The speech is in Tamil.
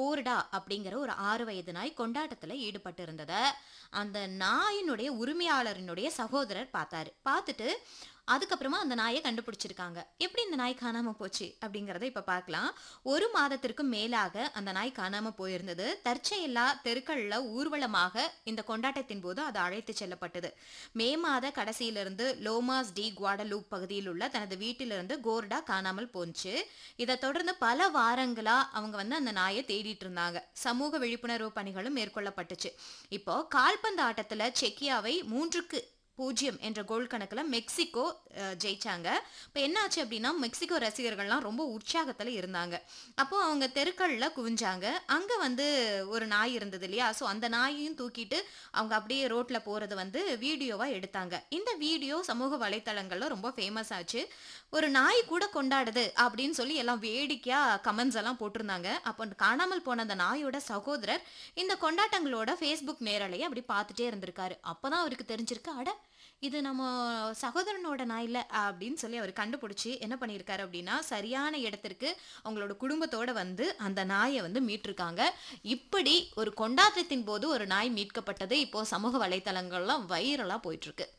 கோர்டா அப்படிங்கிற ஒரு ஆறு வயது நாய் கொண்டாட்டத்துல ஈடுபட்டு இருந்தத அந்த நாயினுடைய உரிமையாளரினுடைய சகோதரர் பார்த்தாரு பார்த்துட்டு அதுக்கப்புறமா அந்த நாயை கண்டுபிடிச்சிருக்காங்க எப்படி இந்த நாய் காணாம போச்சு அப்படிங்கறத இப்ப பார்க்கலாம் ஒரு மாதத்திற்கும் மேலாக அந்த நாய் காணாம போயிருந்தது தற்செயலா தெருக்கள்ல ஊர்வலமாக இந்த கொண்டாட்டத்தின் போது அது அழைத்து செல்லப்பட்டது மே மாத கடைசியிலிருந்து லோமாஸ் டி குவாடலூப் பகுதியில் உள்ள தனது வீட்டிலிருந்து கோர்டா காணாமல் போச்சு இதை தொடர்ந்து பல வாரங்களா அவங்க வந்து அந்த நாயை தேடிட்டு இருந்தாங்க சமூக விழிப்புணர்வு பணிகளும் மேற்கொள்ளப்பட்டுச்சு இப்போ கால்பந்து ஆட்டத்துல செக்கியாவை மூன்றுக்கு பூஜ்ஜியம் என்ற கோல் கணக்குல மெக்சிகோ அஹ், ஜெயிச்சாங்க இப்போ என்னாச்சு அப்படின்னா மெக்சிகோ ரசிகர்கள்லாம் ரொம்ப உற்சாகத்துல இருந்தாங்க அப்போ அவங்க தெருக்கள்ல குவிஞ்சாங்க அங்க வந்து ஒரு நாய் இருந்தது இல்லையா ஸோ அந்த நாயையும் தூக்கிட்டு அவங்க அப்படியே ரோட்ல போறது வந்து வீடியோவா எடுத்தாங்க இந்த வீடியோ சமூக வலைத்தளங்கள்ல ரொம்ப ஃபேமஸ் ஆச்சு ஒரு நாய் கூட கொண்டாடுது அப்படின்னு சொல்லி எல்லாம் வேடிக்கையா கமெண்ட்ஸ் எல்லாம் போட்டிருந்தாங்க அப்போ காணாமல் போன அந்த நாயோட சகோதரர் இந்த கொண்டாட்டங்களோட ஃபேஸ்புக் நேரலையை அப்படி பார்த்துட்டே இருந்திருக்காரு அப்பதான் அவருக்கு தெரிஞ்சிருக்கு அட இது நம்ம சகோதரனோட நாய் இல்ல அப்படின்னு சொல்லி அவர் கண்டுபிடிச்சி என்ன பண்ணியிருக்காரு அப்படின்னா சரியான இடத்திற்கு அவங்களோட குடும்பத்தோட வந்து அந்த நாயை வந்து மீட்டிருக்காங்க இப்படி ஒரு கொண்டாட்டத்தின் போது ஒரு நாய் மீட்கப்பட்டது இப்போ சமூக வலைத்தளங்கள்லாம் வைரலா போயிட்டு இருக்கு